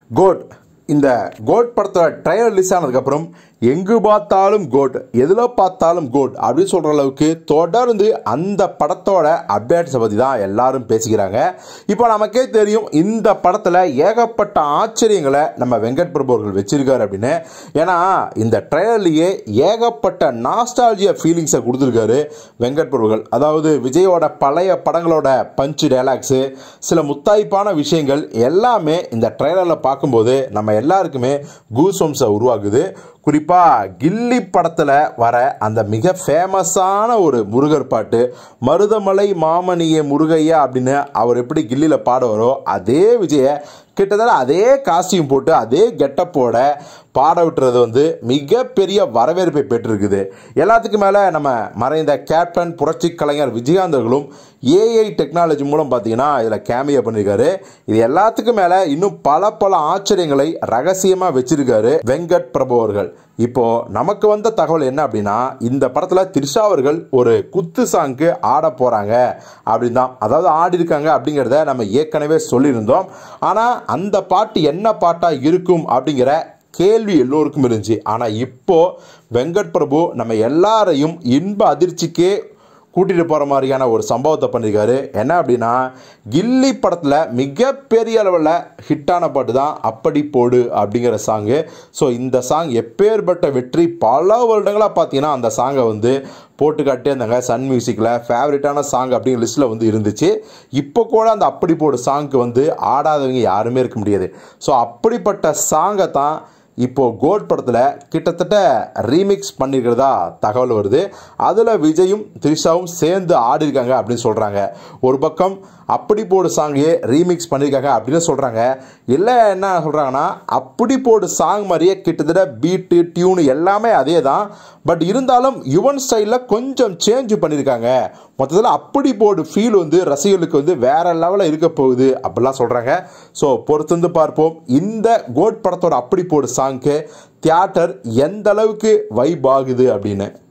code இந்த code படத்தோட trailer release ஆனதுக்கப்புறம் எங்கு பார்த்தாலும் கோட் எதில் பார்த்தாலும் கோட் அப்படின்னு சொல்கிற அளவுக்கு தொடர்ந்து அந்த படத்தோட அப்டேட்ஸை பற்றி தான் எல்லாரும் பேசிக்கிறாங்க இப்போ நமக்கே தெரியும் இந்த படத்தில் ஏகப்பட்ட ஆச்சரியங்களை நம்ம வெங்கட் பிரபு அவர்கள் வச்சிருக்காரு அப்படின்னு ஏன்னா இந்த ட்ரைலர்லேயே ஏகப்பட்ட நாஸ்டாலஜியா ஃபீலிங்ஸை கொடுத்துருக்காரு வெங்கட் பிரபுகள் அதாவது விஜயோட பழைய படங்களோட பஞ்சு டைலாக்ஸு சில முத்தாய்ப்பான விஷயங்கள் எல்லாமே இந்த ட்ரைலரில் பார்க்கும்போது நம்ம எல்லாருக்குமே கூஸ்வம்ஸை உருவாக்குது குறிப்பாக கில்லி படத்தில் வர அந்த மிக ஃபேமஸான ஒரு முருகர் பாட்டு மருதமலை மாமணியே முருகையா அப்படின்னு அவர் எப்படி கில்லியில் பாடுவாரோ அதே விஜய கிட்டத்தட்ட அதே காஸ்டியூம் போட்டு அதே கெட்டப்போட பாட விட்டுறது வந்து மிகப்பெரிய வரவேற்பை பெற்றிருக்குது எல்லாத்துக்கும் மேலே நம்ம மறைந்த கேப்டன் புரட்சி கலைஞர் விஜயகாந்த் அவர்களும் ஏஐ டெக்னாலஜி மூலம் பார்த்தீங்கன்னா இதில் கேமியா பண்ணியிருக்காரு இது எல்லாத்துக்கும் மேலே இன்னும் பல பல ஆச்சரியங்களை ரகசியமாக வச்சிருக்காரு வெங்கட் பிரபு அவர்கள் இப்போ நமக்கு வந்த தகவல் என்ன அப்படின்னா இந்த படத்தில் த்ரிஷா அவர்கள் ஒரு குத்து சாங்க்கு ஆட போகிறாங்க அப்படின்னு தான் அதாவது ஆடி இருக்காங்க அப்படிங்கிறத நம்ம ஏற்கனவே சொல்லியிருந்தோம் ஆனால் அந்த பாட்டு என்ன பாட்டாக இருக்கும் அப்படிங்கிற கேள்வி எல்லோருக்கும் இருந்துச்சு ஆனால் இப்போ வெங்கட் பிரபு நம்ம எல்லாரையும் இன்ப அதிர்ச்சிக்கே கூட்டிகிட்டு போகிற மாதிரியான ஒரு சம்பவத்தை பண்ணியிருக்காரு என்ன அப்படின்னா கில்லி படத்தில் மிகப்பெரிய அளவில் ஹிட்டான பாட்டு தான் அப்படி போடு அப்படிங்கிற சாங்கு ஸோ இந்த சாங் எப்பேற்பட்ட வெற்றி பல வருடங்களாக பார்த்தீங்கன்னா அந்த சாங்கை வந்து போட்டு காட்டே இருந்தாங்க சன் மியூசிக்கில் ஃபேவரட்டான சாங் அப்படிங்கிற லிஸ்ட்டில் வந்து இருந்துச்சு இப்போ கூட அந்த அப்படி போடு சாங்க்கு வந்து ஆடாதவங்க யாருமே இருக்க முடியாது ஸோ அப்படிப்பட்ட சாங்கை தான் இப்போது கோட் படத்தில் கிட்டத்தட்ட ரீமிக்ஸ் பண்ணியிருக்கிறதா தகவல் வருது அதில் விஜயும் த்ரிஷாவும் சேர்ந்து ஆடிருக்காங்க அப்படின்னு சொல்கிறாங்க ஒரு பக்கம் அப்படி போடு சாங்கையே ரீமிக்ஸ் பண்ணியிருக்காங்க அப்படின்னு சொல்கிறாங்க இல்லை என்ன சொல்கிறாங்கன்னா அப்படி போடு சாங் மாதிரியே கிட்டத்தட்ட பீட்டு டியூனு எல்லாமே அதே தான் பட் இருந்தாலும் யுவன் ஸ்டைலில் கொஞ்சம் சேஞ்ச் பண்ணியிருக்காங்க மொத்தத்தில் அப்படி போடு ஃபீல் வந்து ரசிகர்களுக்கு வந்து வேற லெவலில் இருக்க போகுது அப்படிலாம் சொல்கிறாங்க ஸோ பொறுத்திருந்து பார்ப்போம் இந்த கோட் படத்தோட அப்படி போடு சாங்க்கு தியேட்டர் எந்த அளவுக்கு வைப் ஆகுது அப்படின்னு